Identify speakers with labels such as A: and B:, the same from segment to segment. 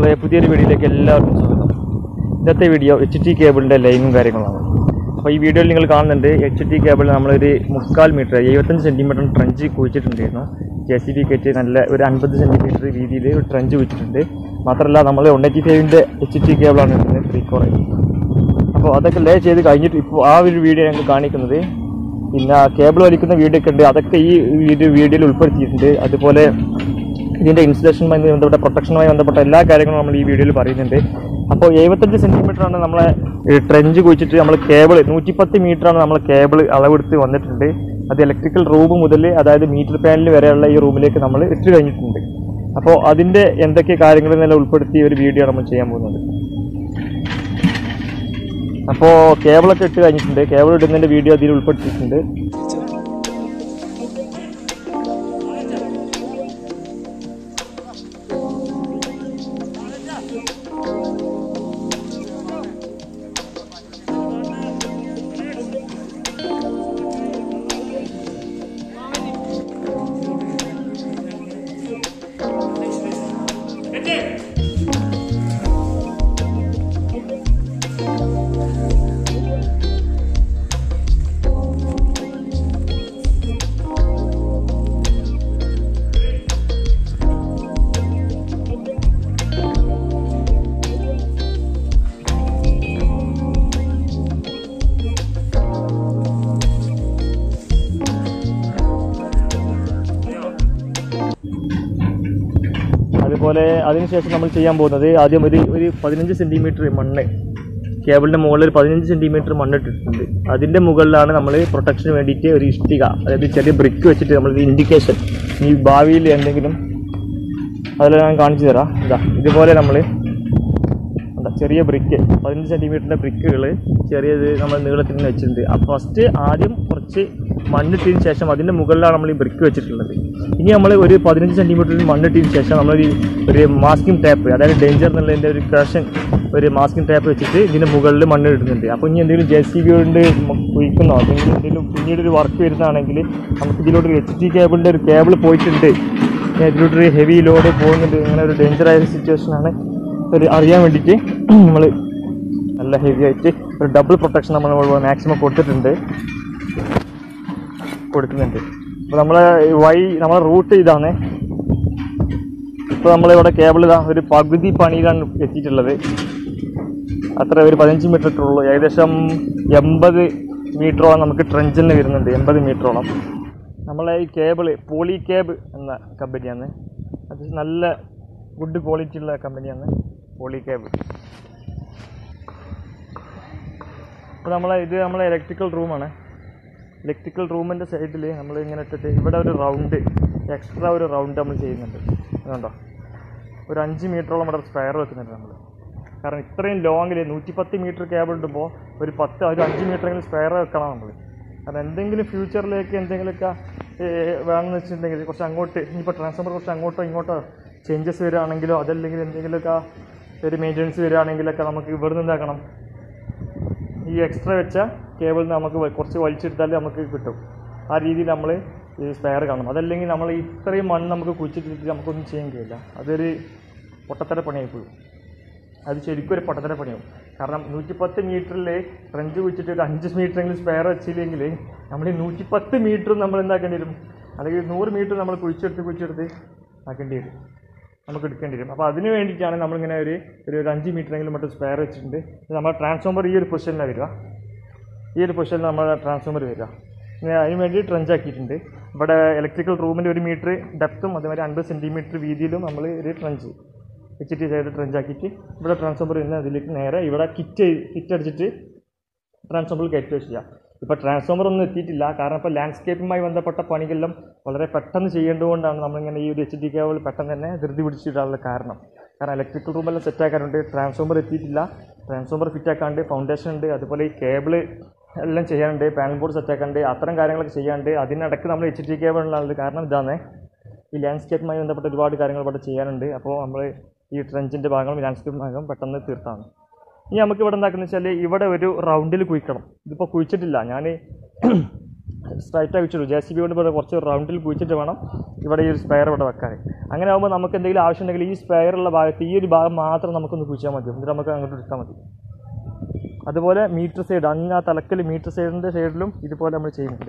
A: നമ്മളെ പുതിയൊരു വീഡിയോയിലേക്ക് എല്ലാവർക്കും സ്വാഗതം ഇന്നത്തെ വീഡിയോ എച്ച് ടി കേബിളിൻ്റെ ലൈനും കാര്യങ്ങളാണ് അപ്പോൾ ഈ വീഡിയോയിൽ നിങ്ങൾ കാണുന്നുണ്ട് എച്ച് ടി കേബിൾ നമ്മളൊരു മുക്കാൽ മീറ്റർ എഴുപത്തഞ്ച് സെൻറ്റിമീറ്റർ ട്രഞ്ച് കുഴിച്ചിട്ടുണ്ടായിരുന്നു ജെ സി ബി കയറ്റി നല്ല ഒരു അൻപത് സെൻറ്റിമീറ്റർ രീതിയിൽ ഒരു ട്രഞ്ച് കുഴിച്ചിട്ടുണ്ട് മാത്രമല്ല നമ്മൾ വൺ എയ്റ്റി ഫൈവിൻ്റെ എച്ച് ടി കേബിളാണ് ഇടുന്നത് ത്രീ കോറ അപ്പോൾ അതൊക്കെ ലേ ചെയ്ത് കഴിഞ്ഞിട്ട് ഇപ്പോൾ ആ ഒരു വീഡിയോ ഞങ്ങൾ കാണിക്കുന്നത് പിന്നെ കേബിൾ വലിക്കുന്ന വീഡിയോ ഒക്കെ ഉണ്ട് അതൊക്കെ ഈ വീഡിയോ വീഡിയോയിൽ ഉൾപ്പെടുത്തിയിട്ടുണ്ട് അതുപോലെ ഇതിൻ്റെ ഇൻസ്റ്റലേഷനുമായി ബന്ധപ്പെട്ട പ്രൊട്ടക്ഷനുമായി ബന്ധപ്പെട്ട എല്ലാ കാര്യങ്ങളും നമ്മൾ ഈ വീഡിയോയിൽ പറയുന്നുണ്ട് അപ്പോൾ എഴുപത്തഞ്ച് സെൻറ്റിമീറ്റർ ആണ് നമ്മളെ ട്രെഞ്ച് കുഴിച്ചിട്ട് നമ്മൾ കേബിൾ നൂറ്റിപ്പത്ത് മീറ്ററാണ് നമ്മൾ കേബിൾ അളവെടുത്ത് വന്നിട്ടുണ്ട് അത് ഇലക്ട്രിക്കൽ റൂം മുതൽ അതായത് മീറ്റർ പാനൽ വരെയുള്ള ഈ റൂമിലേക്ക് നമ്മൾ ഇട്ട് കഴിഞ്ഞിട്ടുണ്ട് അപ്പോൾ അതിൻ്റെ എന്തൊക്കെ കാര്യങ്ങൾ എന്നെല്ലാം ഉൾപ്പെടുത്തി ഒരു വീഡിയോ നമ്മൾ ചെയ്യാൻ പോകുന്നത് അപ്പോൾ കേബിളൊക്കെ ഇട്ട് കഴിഞ്ഞിട്ടുണ്ട് കേബിൾ ഇടുന്നതിൻ്റെ വീഡിയോ അതിൽ ഉൾപ്പെടുത്തിയിട്ടുണ്ട് അതുപോലെ അതിനുശേഷം നമ്മൾ ചെയ്യാൻ പോകുന്നത് ആദ്യം ഒരു ഒരു പതിനഞ്ച് സെൻറ്റിമീറ്റർ മണ്ണ് കേബിളിൻ്റെ മുകളിൽ ഒരു പതിനഞ്ച് സെൻറ്റിമീറ്റർ മണ്ണിട്ടിട്ടുണ്ട് അതിൻ്റെ മുകളിലാണ് നമ്മൾ പ്രൊട്ടക്ഷന് വേണ്ടിയിട്ട് ഒരു ഇഷ്ടിക അതായത് ചെറിയ ബ്രിക്ക് വെച്ചിട്ട് നമ്മൾ ഇൻഡിക്കേഷൻ ഈ ഭാവിയിൽ എന്തെങ്കിലും അതിൽ ഞാൻ കാണിച്ചു തരാം ഇതാ ഇതുപോലെ നമ്മൾ എന്താ ചെറിയ ബ്രിക്ക് പതിനഞ്ച് സെൻറ്റിമീറ്ററിൻ്റെ ബ്രിക്കുകൾ ചെറിയത് നമ്മൾ നീളത്തിൽ നിന്ന് വെച്ചിട്ടുണ്ട് അപ്പോൾ ഫസ്റ്റ് ആദ്യം കുറച്ച് മണ്ണിട്ടതിന് ശേഷം അതിൻ്റെ മുകളിലാണ് നമ്മൾ ഈ ബ്രിക്ക് വെച്ചിട്ടുള്ളത് ഇനി നമ്മൾ ഒരു പതിനഞ്ച് സെൻറ്റിമീറ്ററിൽ മണ്ണിട്ടതിന് ശേഷം നമ്മൾ ഈ ഒരു മാസ്കിംഗ് ടാപ്പ് അതായത് ഡേഞ്ചർ എന്നുള്ളതിൻ്റെ ഒരു ക്രഷൻ ഒരു മാസ്കിംഗ് ടാപ്പ് വെച്ചിട്ട് ഇതിൻ്റെ മുകളിൽ മണ്ണ് ഇടുന്നുണ്ട് അപ്പോൾ ഇനി എന്തെങ്കിലും ജെ സി ബി കൊണ്ട് കുഴിക്കുന്നോ അല്ലെങ്കിൽ എന്തെങ്കിലും പിന്നീട് ഒരു വർക്ക് വരുന്നതാണെങ്കിൽ നമുക്ക് ഇതിലോട്ട് ഒരു എച്ച് ടി കേബിളിൻ്റെ ഒരു കേബിൾ പോയിട്ടുണ്ട് ഇനി ഇതിലോട്ടൊരു ഹെവി ലോഡ് പോകുന്നുണ്ട് ഇങ്ങനെ ഒരു ഡേഞ്ചർ ആയ സിറ്റുവേഷനാണ് ഒരു അറിയാൻ വേണ്ടിയിട്ട് നമ്മൾ നല്ല ഹെവി ആയിട്ട് ഒരു ഡബിൾ പ്രൊട്ടക്ഷൻ നമ്മൾ മാക്സിമം കൊടുത്തിട്ടുണ്ട് കൊടുക്കുന്നുണ്ട് അപ്പോൾ നമ്മളെ വഴി നമ്മളെ റൂട്ട് ഇതാണ് ഇപ്പോൾ നമ്മളിവിടെ കേബിൾ ഇതാ ഒരു പകുതി പണിയിലാണ് എത്തിയിട്ടുള്ളത് അത്ര ഒരു പതിനഞ്ച് മീറ്റർ ഇട്ടുള്ളൂ ഏകദേശം എൺപത് മീറ്ററോളം നമുക്ക് ട്രെഞ്ചിന് വരുന്നുണ്ട് എൺപത് മീറ്ററോളം നമ്മളെ ഈ കേബിൾ പോളി കേബ് എന്ന കമ്പനിയാണ് അത് നല്ല ഗുഡ് ക്വാളിറ്റി ഉള്ള കമ്പനിയാണ് പോളി കേബ് ഇപ്പോൾ നമ്മളെ ഇത് നമ്മളെ ഇലക്ട്രിക്കൽ റൂമാണ് ഇലക്ട്രിക്കൽ റൂമിൻ്റെ സൈഡിൽ നമ്മൾ ഇങ്ങനെ ഇട്ടിട്ട് ഇവിടെ ഒരു റൗണ്ട് എക്സ്ട്രാ ഒരു റൗണ്ട് നമ്മൾ ചെയ്യുന്നുണ്ട് അതുകൊണ്ടോ ഒരു അഞ്ച് മീറ്ററോളം ഇവിടെ സ്പെയർ വെക്കുന്നുണ്ട് നമ്മൾ കാരണം ഇത്രയും ലോങ്ങിൽ നൂറ്റിപ്പത്ത് മീറ്റർ കേബിൾ ഇടുമ്പോൾ ഒരു പത്ത് ഒരു അഞ്ച് മീറ്ററെങ്കിലും സ്പെയർ വെക്കണം നമ്മൾ കാരണം എന്തെങ്കിലും ഫ്യൂച്ചറിലേക്ക് എന്തെങ്കിലുമൊക്കെ ഏഹ്, വേണമെന്ന് വെച്ചിട്ടുണ്ടെങ്കിൽ കുറച്ച് അങ്ങോട്ട് ഇനിയിപ്പോൾ ട്രാൻസ്ഫോമർ കുറച്ച് അങ്ങോട്ടോ ഇങ്ങോട്ടോ ചേഞ്ചസ് വരികയാണെങ്കിലോ അതല്ലെങ്കിൽ എന്തെങ്കിലുമൊക്കെ ഒരു മെയിൻ്റനൻസ് വരികയാണെങ്കിലൊക്കെ നമുക്ക് ഇവിടെ നിന്നാക്കണം ഈ എക്സ്ട്രാ വെച്ച കേബിൾ നമുക്ക് വ- കുറച്ച് വലിച്ചെടുത്താൽ നമുക്ക് കിട്ടും ആ രീതിയിൽ നമ്മൾ ഈ സ്പെയർ കാണണം അതല്ലെങ്കിൽ നമ്മൾ ഇത്രയും മണ്ണ് നമുക്ക് കുഴിച്ചിട്ടിട്ട് നമുക്കൊന്നും ചെയ്യാൻ കഴിയില്ല അതൊരു പൊട്ടത്തര പണിയായി പോയി അത് ശരിക്കും ഒരു പൊട്ടത്തര പണിയാവും കാരണം നൂറ്റിപ്പത്ത് മീറ്ററിൽ ഫ്രഞ്ച് കുഴിച്ചിട്ട് ഒരു അഞ്ച് മീറ്ററെങ്കിലും സ്പെയർ വെച്ചില്ലെങ്കിൽ നമ്മൾ ഈ നൂറ്റിപ്പത്ത് മീറ്ററും നമ്മൾ എന്താക്കേണ്ടി വരും അല്ലെങ്കിൽ നൂറ് മീറ്റർ നമ്മൾ കുഴിച്ചെടുത്ത് കുഴിച്ചെടുത്ത് ആക്കേണ്ടി വരും നമുക്ക് എടുക്കേണ്ടി വരും അപ്പോൾ അതിന് വേണ്ടിയിട്ടാണ് നമ്മളിങ്ങനെ ഒരു ഒരു ഒരു അഞ്ച് മീറ്ററെങ്കിലും മറ്റും സ്പെയർ വെച്ചിട്ടുണ്ട് ഇത് നമ്മുടെ ട്രാൻസ്ഫോമർ ഈ ഒരു പൊസിഷനിലാണ് വരിക ഈ ഒരു പൊസിഷനിൽ നമ്മുടെ ട്രാൻസ്ഫോമർ വരിക ഇനി അതിന് വേണ്ടി ട്രഞ്ച് ആക്കിയിട്ടുണ്ട് ഇവിടെ ഇലക്ട്രിക്കൽ റൂമിൻ്റെ ഒരു മീറ്റർ ഡെപ്തും അതേമാതിരി അൻപത് സെൻറ്റിമീറ്റർ വീതിയിലും നമ്മൾ ഒരു ട്രഞ്ച് എച്ച് ടി ചെയ്ത് ട്രഞ്ച് ആക്കിയിട്ട് ഇവിടെ ട്രാൻസ്ഫോമർ നിന്ന് അതിലേക്ക് നേരെ ഇവിടെ കിറ്റ് കിറ്റ് അടിച്ചിട്ട് ട്രാൻസ്ഫോമറിൽ കയറ്റുക ചെയ്യാം ഇപ്പോൾ ട്രാൻസ്ഫോമർ ഒന്നും എത്തിയിട്ടില്ല കാരണം ഇപ്പോൾ ലാൻഡ്സ്കേപ്പുമായി ബന്ധപ്പെട്ട പണികളെല്ലാം വളരെ പെട്ടെന്ന് ചെയ്യേണ്ടതുകൊണ്ടാണ് നമ്മളിങ്ങനെ ഈ ഒരു എച്ച് ഡി കേബിൾ പെട്ടെന്ന് തന്നെ ധൃതി പിടിച്ചിടാനുള്ള കാരണം കാരണം ഇലക്ട്രിക്കൽ റൂമെല്ലാം സെറ്റ് ആക്കാനുണ്ട് ട്രാൻസ്ഫോമർ എത്തിയിട്ടില്ല ട്രാൻസ്ഫോമർ ഫിറ്റ് ആക്കാണ്ട് ഫൗണ്ടേഷൻ ഉണ്ട് അതുപോലെ ഈ കേബിൾ എല്ലാം ചെയ്യാനുണ്ട് പാനൽ ബോർഡ് സെറ്റ് ആക്കാണ്ട് അത്തരം കാര്യങ്ങളൊക്കെ ചെയ്യാനുണ്ട് അതിനിടയ്ക്ക് നമ്മൾ എച്ച് ഡി കേബിളിനുള്ളത് കാരണം ഇതാണ് ഈ ലാൻഡ്സ്കേപ്പുമായി ബന്ധപ്പെട്ട ഒരുപാട് കാര്യങ്ങൾ ഇവിടെ ചെയ്യാനുണ്ട് അപ്പോൾ നമ്മൾ ഈ ട്രെഞ്ചിൻ്റെ ഭാഗങ്ങളും ലാൻഡ്സ്കേപ്പ് ഭാഗം പെട്ടെന്ന് തീർത്താണ് ഇനി നമുക്ക് ഇവിടെ എന്താക്കുന്ന വെച്ചാൽ ഇവിടെ ഒരു റൗണ്ടിൽ കുഴിക്കണം ഇതിപ്പോൾ കുഴിച്ചിട്ടില്ല ഞാൻ സ്ട്രൈറ്റ് കുഴിച്ചിടും ജെ സി ബി കൊണ്ട് ഇവിടെ കുറച്ച് റൗണ്ടിൽ കുഴിച്ചിട്ട് വേണം ഇവിടെ ഈ ഒരു സ്പെയർ ഇവിടെ വെക്കാൻ അങ്ങനെ ആകുമ്പോൾ നമുക്ക് എന്തെങ്കിലും ആവശ്യം ഉണ്ടെങ്കിൽ ഈ സ്പെയറുള്ള ഭാഗത്ത് ഈ ഒരു ഭാഗം മാത്രം നമുക്കൊന്ന് കുഴിച്ചാൽ മതി എന്നിട്ട് നമുക്ക് അങ്ങോട്ട് എടുത്താൽ മതി അതുപോലെ മീറ്റർ സൈഡ് അങ്ങ് ആ തലക്കൽ മീറ്റർ സൈഡിൻ്റെ സൈഡിലും ഇതുപോലെ നമ്മൾ ചെയ്യുന്നുണ്ട്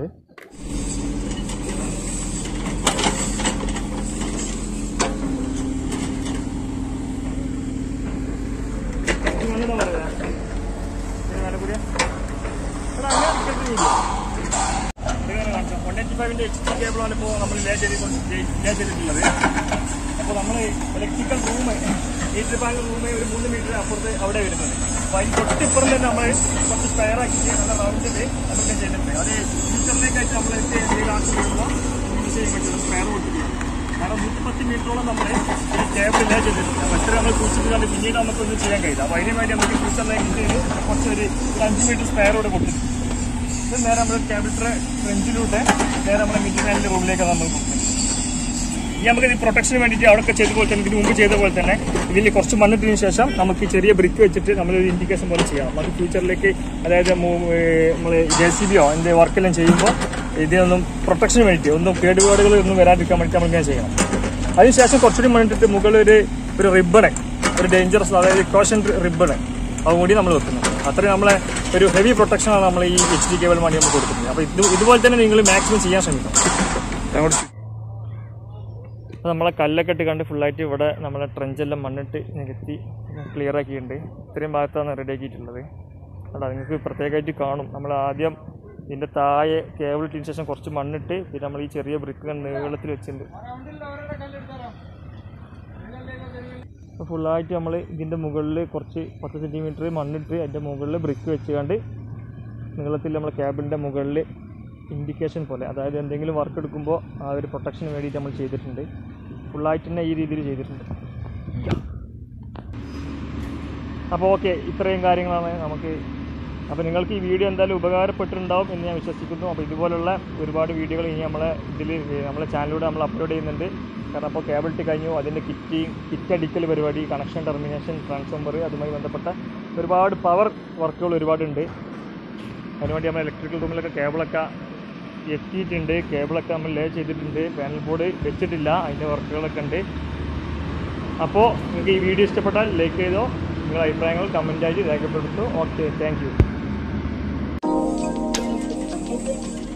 A: വൺ എയ്റ്റി ഫൈവിൻ്റെ എച്ച് ഡി കേബിളാണ് ഇപ്പോൾ നമ്മൾ ലേ ചെയ്തിട്ടുണ്ട് ലേ ചെയ്തിട്ടുള്ളത് അപ്പോൾ നമ്മൾ electrical room metre panel room ഒരു മൂന്ന് മീറ്റർ അപ്പുറത്ത് അവിടെ വരുന്നത് അപ്പോൾ അതിന് തൊട്ടിപ്പുറം തന്നെ നമ്മൾ കുറച്ച് സ്പെയർ ആക്കിയിട്ട് നല്ല റൗണ്ടിൽ നമുക്ക് ചെയ്തിട്ടുണ്ട് അത് ഫ്യൂച്ചറിലേക്കായിട്ട് നമ്മൾ എന്തെങ്കിലും ആവശ്യം വരുമ്പോൾ യൂസ് ചെയ്യാൻ പറ്റും സ്പെയർ കൊടുത്തിട്ടുണ്ട് കാരണം നൂറ്റി പത്ത് മീറ്ററോളം നമ്മൾ ഈ കേബിൾ ലേ ചെയ്തിട്ടുണ്ട് അപ്പോൾ എത്ര നമ്മൾ കുറിച്ചിട്ട് പിന്നീട് നമുക്കൊന്നും ചെയ്യാൻ കഴിയില്ല അപ്പോൾ അതിന് വേണ്ടി നമുക്ക് ഫ്യൂച്ചറിലേക്ക് കുറച്ച് ഒരു ഒരു അഞ്ച് മീറ്റർ സ്പെയർ കൂടെ കൊടുത്തിട്ടുണ്ട് ഇത് നേരെ നമ്മൾ കേബിൾ ട്രേ ഫ്രഞ്ചിലൂടെ നേരെ നമ്മുടെ മിഡിൽ റൂമിലേക്കാണ് നമ്മൾ കൊടുക്കുന്നത് ഇനി നമുക്ക് ഈ പ്രൊട്ടക്ഷന് വേണ്ടിയിട്ട് അവിടെ ചെയ്ത പോലെ തന്നെ ഇതിന് മുമ്പ് ചെയ്ത പോലെ തന്നെ ഇതിൽ കുറച്ച് മണ്ണിട്ടതിന് ശേഷം നമുക്ക് ഈ ചെറിയ ബ്രിക്ക് വെച്ചിട്ട് നമ്മളൊരു ഇൻഡിക്കേഷൻ പോലെ ചെയ്യാം നമുക്ക് ഫ്യൂച്ചറിലേക്ക് അതായത് നമ്മൾ ജെ സി ബിയോ അതിൻ്റെ വർക്കെല്ലാം ചെയ്യുമ്പോൾ ഇതിനൊന്നും പ്രൊട്ടക്ഷന് വേണ്ടിയിട്ട് ഒന്നും കേടുപാടുകൾ ഒന്നും വരാതിരിക്കാൻ വേണ്ടി നമ്മൾ ഇങ്ങനെ ചെയ്യണം അതിനുശേഷം കുറച്ചുകൂടി മണ്ണിട്ടിട്ട് മുകളിൽ ഒരു ഒരു റിബണ് ഒരു ഡേഞ്ചറസ് അതായത് കോഷൻ റിബണ് അതും കൂടി നമ്മൾ വെക്കുന്നു അത്രയും നമ്മളെ ഒരു ഹെവി പ്രൊട്ടക്ഷനാണ് നമ്മൾ ഈ എച്ച് ഡി കേബിൾ വേണ്ടി നമ്മൾ കൊടുക്കുന്നത് അപ്പോൾ ഇത് ഇതുപോലെ തന്നെ നിങ്ങൾ മാക്സിമം ചെയ്യാൻ ശ്രമിക്കണം അങ്ങോട്ട് അപ്പോൾ നമ്മളെ കല്ലൊക്കെ ഇട്ട് കണ്ട് ഫുള്ളായിട്ട് ഇവിടെ നമ്മളെ ട്രെഞ്ചെല്ലാം മണ്ണിട്ട് നികത്തി ക്ലിയർ ആക്കിയിട്ടുണ്ട് ഇത്രയും ഭാഗത്താണ് റെഡി ആക്കിയിട്ടുള്ളത് അവിടെ നിങ്ങൾക്ക് പ്രത്യേകമായിട്ട് കാണും നമ്മൾ ആദ്യം ഇതിൻ്റെ താഴെ കേബിൾ ഇട്ടതിന് ശേഷം കുറച്ച് മണ്ണിട്ട് പിന്നെ നമ്മൾ ഈ ചെറിയ ബ്രിക്ക് നീളത്തിൽ വെച്ചിട്ടുണ്ട് അപ്പോൾ ഫുള്ളായിട്ട് നമ്മൾ ഇതിൻ്റെ മുകളിൽ കുറച്ച് പത്ത് സെൻറ്റിമീറ്റർ മണ്ണിട്ട് അതിൻ്റെ മുകളിൽ ബ്രിക്ക് വെച്ചുകൊണ്ട് നീളത്തിൽ നമ്മൾ കേബിളിൻ്റെ മുകളിൽ ഇൻഡിക്കേഷൻ പോലെ അതായത് എന്തെങ്കിലും വർക്ക് എടുക്കുമ്പോൾ ആ ഒരു പ്രൊട്ടക്ഷന് വേണ്ടിയിട്ട് നമ്മൾ ചെയ്തിട്ടുണ്ട് ഫുള്ളായിട്ട് തന്നെ ഈ രീതിയിൽ ചെയ്തിട്ടുണ്ട് അപ്പോൾ ഓക്കെ ഇത്രയും കാര്യങ്ങളാണ് നമുക്ക് അപ്പോൾ നിങ്ങൾക്ക് ഈ വീഡിയോ എന്തായാലും ഉപകാരപ്പെട്ടിട്ടുണ്ടാവും എന്ന് ഞാൻ വിശ്വസിക്കുന്നു അപ്പോൾ ഇതുപോലുള്ള ഒരുപാട് വീഡിയോകൾ ഇനി നമ്മളെ ഇതിൽ നമ്മളെ ചാനലിലൂടെ നമ്മൾ അപ്ലോഡ് ചെയ്യുന്നുണ്ട് കാരണം അപ്പോൾ കേബിൾ ടി കഴിഞ്ഞു അതിൻ്റെ കിറ്റിങ് കിറ്റ് അടിക്കൽ പരിപാടി കണക്ഷൻ ടെർമിനേഷൻ ട്രാൻസ്ഫോമർ അതുമായി ബന്ധപ്പെട്ട ഒരുപാട് പവർ വർക്കുകൾ ഒരുപാടുണ്ട് അതിനുവേണ്ടി നമ്മൾ ഇലക്ട്രിക്കൽ റൂമിലൊക്കെ കേബിളൊക്കെ എത്തിയിട്ടുണ്ട് കേബിളൊക്കെ നമ്മൾ ലേ ചെയ്തിട്ടുണ്ട് പാനൽ ബോർഡ് വെച്ചിട്ടില്ല അതിൻ്റെ വർക്കുകളൊക്കെ ഉണ്ട് അപ്പോൾ നിങ്ങൾക്ക് ഈ വീഡിയോ ഇഷ്ടപ്പെട്ടാൽ ലൈക്ക് ചെയ്തോ നിങ്ങളുടെ അഭിപ്രായങ്ങൾ കമൻറ്റായിട്ട് രേഖപ്പെടുത്തു ഓക്കെ താങ്ക് യു